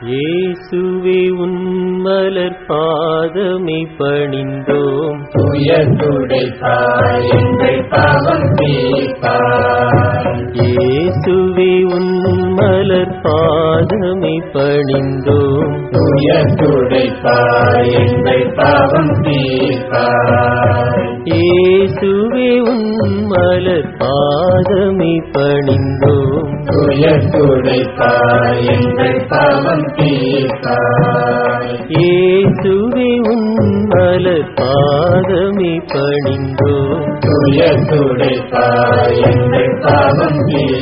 இயேசுவே உன்மலர் பாதமை பணிந்தோம் துயர் துடைப்பாய் எங்கள் பாவம் தீர்ப்பாய் இயேசுவே உன்மலர் பாதமை பணிந்தோம் துயர் துடைப்பாய் எங்கள் பாவம் தீர்ப்பாய் இயேசுவே உன்மலர் பாதமை பணிந்தோம் துயர் துடைப்பாய் எங்கள் பாவம் தீர்ப்பாய் இயேசுவே உன்மலர் பாதமை பணிந்தோம் துயர் துடைப்பாய் எங்கள் பாவம்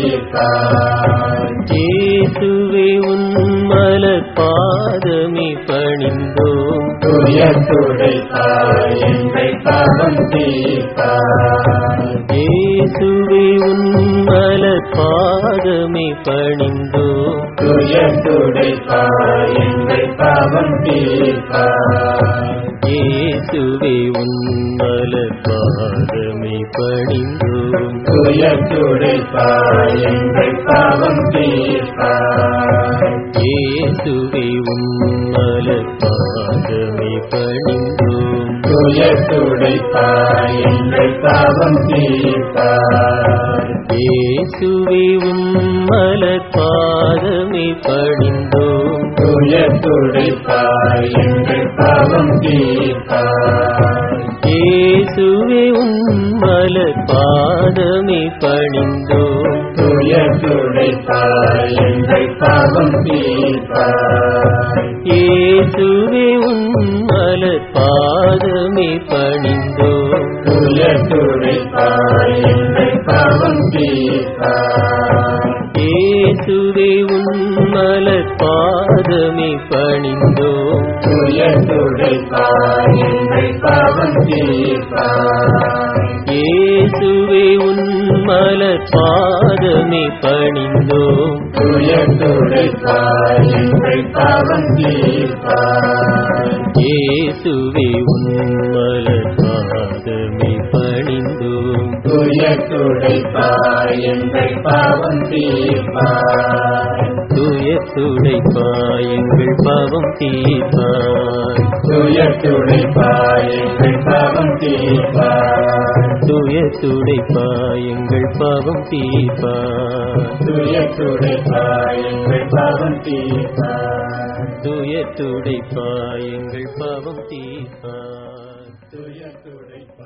தீர்ப்பாய் இயேசுவே உன்மலர் பாதமை பணிந்தோம் துயர் துடைப்பாய் எங்கள் பாவம் தீர்ப்பாய் இயேசுவே உன்மலர் பாதமை பணிந்தோம் துயர் துடைப்பாய் எங்கள் பாவம் தீர்ப்பாய் இயேசுவே உன்மலர் பாதமை பணிந்தோம் துயர் துடைப்பாய் எங்கள் பாவம் தீர்ப்பாய் இயேசுவே உன்மலர் பாதமை பணிந்தோம் துயர் துடைப்பாய் எங்கள் பாவம் தீர்ப்பாய் இயேசுவே உன்மலர் பாதமை பணிந்தோம் துயர் துடைப்பாய் எங்கள் பாவம் தீர்ப்பாய் இயேசுவே உன்மலர் பாதமை பணிந்தோம் துயர் துடைப்பாய் எங்கள் பாவம் தீர்ப்பாய் இயேசுவே உன்மலர் பாதமை பணிந்தோம் துயர் துடைப்பாய் எங்கள் பாவம் தீர்ப்பாய் இயேசுவே உன்மலர் பாதமை பணிந்தோம் துயர் துடைப்பாய் எங்கள் பாவம் தீர்ப்பாய் இயேசுவே உன்மலர் பாதமை பணிந்தோம் துயர் துடைப்பாய் எங்கள் பாவம் தீர்ப்பாய் இயேசுவே உன்மலர் பாதமை பணிந்தோம் துயர் துடைப்பாய் எங்கள் பாவம் தீர்ப்பாய் துயர் துடைப்பாய் எங்கள் பாவம் தீர்ப்பாய் துயர் துடைப்பாய் எங்கள் பாவம் தீர்ப்பாய் துயர் துடைப்பாய் எங்கள் பாவம் தீர்ப்பாய் துயர் துடைப்பாய் எங்கள் பாவம் தீர்ப்பாய் துயர் துடைப்பாய் எங்கள் பாவம் தீர்ப்பாய் துயர் துடைப்பாய்